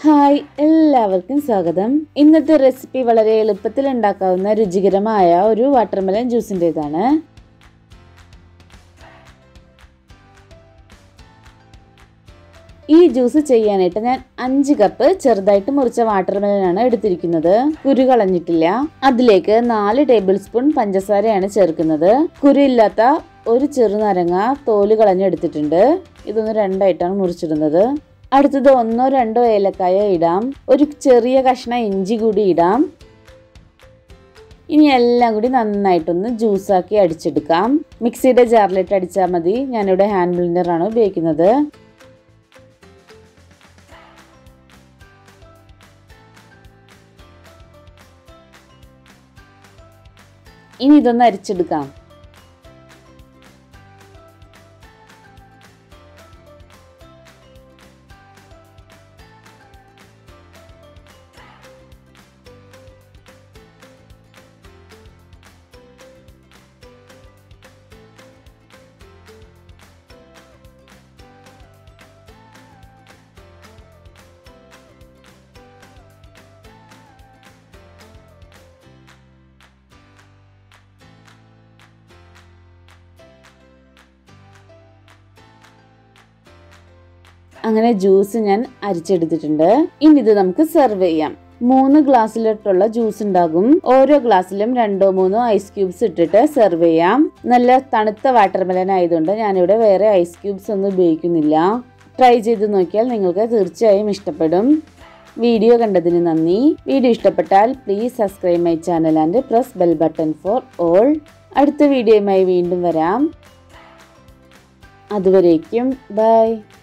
hi എല്ലാവർക്കും സ്വാഗതം ഇന്നത്തെ റെസിപ്പി വളരെ എളുപ്പത്തിൽ ഉണ്ടാക്കാവുന്ന രുചികരമായ ഒരു വാട്ടർമെലൻ ജ്യൂസിൻ്റെതാണ് ഈ ജ്യൂസ് ചെയ്യാനായിട്ട് ഞാൻ അഞ്ച് കപ്പ് ചെറുതായിട്ട് മുറിച്ച വാട്ടർമെലനാണ് എടുത്തിരിക്കുന്നത് കുരു കളഞ്ഞിട്ടില്ല അതിലേക്ക് നാല് ടേബിൾ സ്പൂൺ പഞ്ചസാരയാണ് ചേർക്കുന്നത് കുരു ഇല്ലാത്ത ഒരു ചെറുനാരങ്ങ തോല് കളഞ്ഞെടുത്തിട്ടുണ്ട് ഇതൊന്ന് രണ്ടായിട്ടാണ് മുറിച്ചിടുന്നത് അടുത്തത് ഒന്നോ രണ്ടോ ഏലക്കായ ഇടാം ഒരു ചെറിയ കഷ്ണം ഇഞ്ചി കൂടി ഇടാം ഇനി എല്ലാം കൂടി നന്നായിട്ടൊന്ന് ജ്യൂസാക്കി അടിച്ചെടുക്കാം മിക്സിയുടെ ജാറിലിട്ട് അടിച്ചാൽ മതി ഞാനിവിടെ ഹാൻഡ് ബ്ലെൻഡറാണ് ഉപയോഗിക്കുന്നത് ഇനി ഇതൊന്ന് അരിച്ചെടുക്കാം അങ്ങനെ ജ്യൂസ് ഞാൻ അരിച്ചെടുത്തിട്ടുണ്ട് ഇനി ഇത് നമുക്ക് സെർവ് ചെയ്യാം മൂന്ന് ഗ്ലാസ്സിലിട്ടുള്ള ജ്യൂസ് ഉണ്ടാകും ഓരോ ഗ്ലാസ്സിലും രണ്ടോ മൂന്നോ ഐസ് ക്യൂബ്സ് ഇട്ടിട്ട് സെർവ് ചെയ്യാം നല്ല തണുത്ത വാട്ടർമെലൻ ആയതുകൊണ്ട് ഞാനിവിടെ വേറെ ഐസ് ക്യൂബ്സ് ഒന്നും ഉപയോഗിക്കുന്നില്ല ട്രൈ ചെയ്ത് നോക്കിയാൽ നിങ്ങൾക്ക് തീർച്ചയായും ഇഷ്ടപ്പെടും വീഡിയോ കണ്ടതിന് നന്ദി വീഡിയോ ഇഷ്ടപ്പെട്ടാൽ please subscribe my channel and press bell button for all അടുത്ത വീഡിയോയുമായി വീണ്ടും വരാം അതുവരേക്കും ബൈ